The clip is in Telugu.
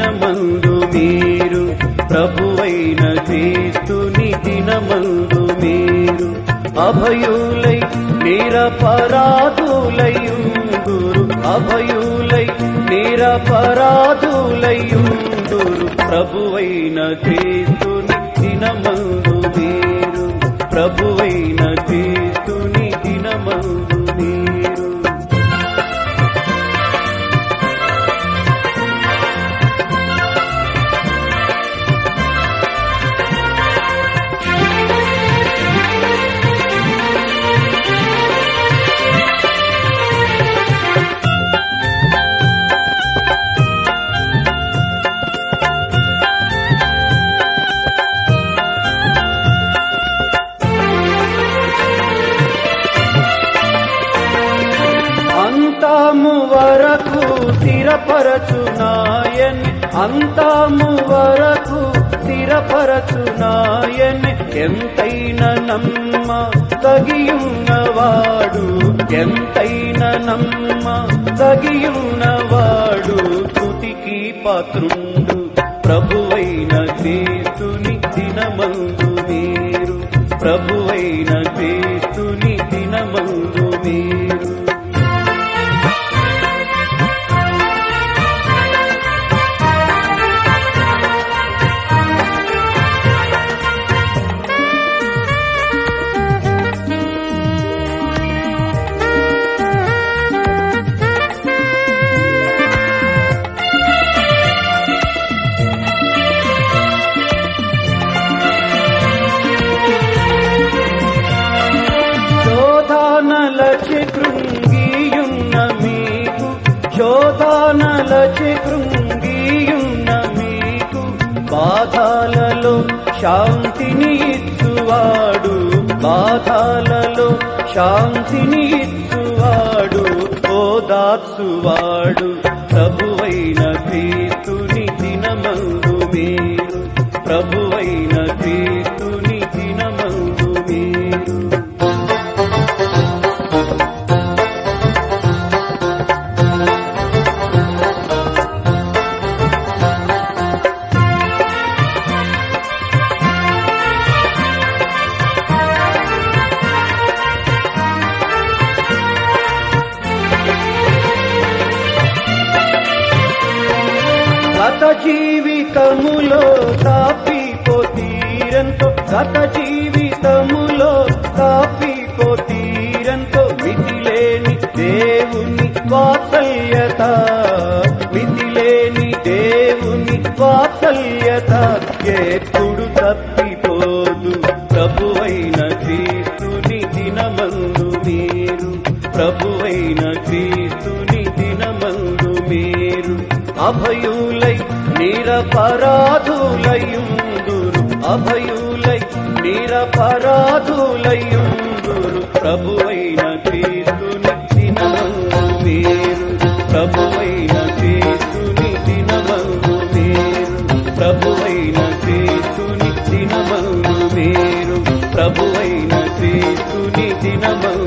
దినమందు మీరు ప్రభువైన క్రీస్తుని దినమందు మీరు అభయులై నిరపరాధులయుందురు అభయులై నిరపరాధులయుందురు ప్రభువైన క్రీస్తుని దినమందు మీరు ప్రభువైన క్రీస్తుని దినమందు మీరు అంతాము వరకు స్థిరపరచునాయన్ అంతాము వరకు స్థిరపరచునాయన్ ఎంతైన నమ్మ తగియున్నవాడు ఎంతైన నమ్మ తగియున్నవాడు స్తుతికి పాత్రుండు ప్రభువైన క్రీస్తుని దినమందు మీరు ప్రభువైన క్రీస్తుని దినమందు మీరు శోధానలచి కృంగియున్న మీకు శోధానలచి కృంగియున్న మీకు బాధాలలో శాంతిని ఇచ్చువాడు బాధాలలో శాంతిని ఇచ్చువాడు ఓదార్చువాడు ప్రభువైన క్రీస్తుని దినమందు మీరు ప్రభువైన క్రీస్తుని దినమందు మీరు గత జీవితములో తాపిపోతీరంతో గత జీవితములో తాపిపోతీరంతో మితిలేని దేవుని వాత్సల్యత మితిలేని దేవుని వాత్సల్యత ఎప్పుడు తప్పిపోదు ప్రభువైన క్రీస్తుని దినమందు మీరు ప్రభువైన క్రీస్తుని దినమందు మీరు అభయులై నిరపరాధులయుందురు అభయులై నిరపరాధులయుందురు ప్రభువైన క్రీస్తుని దినమందు మీరు ప్రభువైన క్రీస్తుని దినమందు మీరు ప్రభువైన క్రీస్తుని దినమందు మీరు ప్రభువైన క్రీస్తుని దినమందు